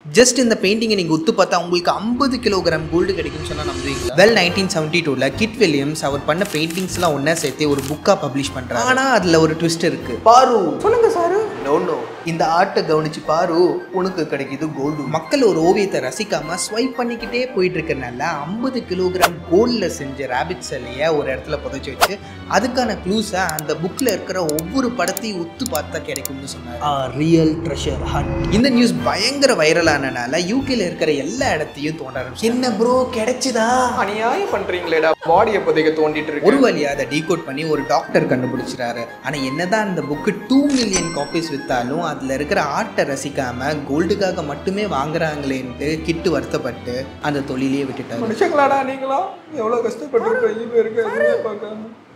just இந்த பெயிண்டிங்கை நீங்கள் உத்து பார்த்தா உங்களுக்கு ஐம்பது கிலோகிராம் கோல்டு கிடைக்கும்னு சொன்னால் நம்புவீங்களா வெல் நைன்டீன் செவன்ட்டி டூவில் கிட் வில்லியம்ஸ் அவர் பண்ண பெயிண்டிங்ஸ்லாம் ஒன்றா சேர்த்து ஒரு புக்காக பப்ளிஷ் பண்ணுறாரு ஆனால் அதில் ஒரு ட்விஸ்ட் இருக்கு பாரு சொல்லுங்க சாரு நோ நோ இந்த ஆர்ட்டை கவனிச்சு பாரு உனக்கு கிடைக்குது கோல்டு மக்கள் ஒரு ஓவியத்தை ரசிக்காம ஸ்வைப் பண்ணிக்கிட்டே போயிட்டு இருக்கறனால ஐம்பது கிலோகிராம் கோல்டில் செஞ்ச ரேபிட் சிலையை ஒரு இடத்துல புதைச்சி வச்சு அதுக்கான க்ளூஸை அந்த புக்கில் இருக்கிற ஒவ்வொரு படத்தையும் உத்து பார்த்தா கிடைக்கும்னு சொன்னார் ரியல் ட்ரெஷர் ஹண்ட் இந்த நியூஸ் பயங்கர வைரலானனால யூகேல இருக்கிற எல்லா இடத்தையும் தோண்ட ஆரம்பிச்சு என்ன ப்ரோ கிடைச்சுதா அநியாயம் பண்றீங்களேடா பாடியை புதைக்க தோண்டிட்டு இருக்கு ஒரு வழியா அதை டீகோட் பண்ணி ஒரு டாக்டர் கண்டுபிடிச்சிட்டாரு ஆனா என்னதான் அந்த புக்கு டூ மில்லியன் காப்பீஸ் வித்தாலும் அதுல இருக்கிற ஆர்ட்டை ரசிக்காம கோல்டுக்காக மட்டுமே வாங்குறாங்களேன்ட்டு கிட்டு வருத்தப்பட்டு அந்த தொழிலையே விட்டுட்டாரு மனுஷங்களாடா நீங்களா எவ்வளவு கஷ்டப்பட்டு இருக்கோம் ஈவே இருக்க எதுவுமே பார்க்காம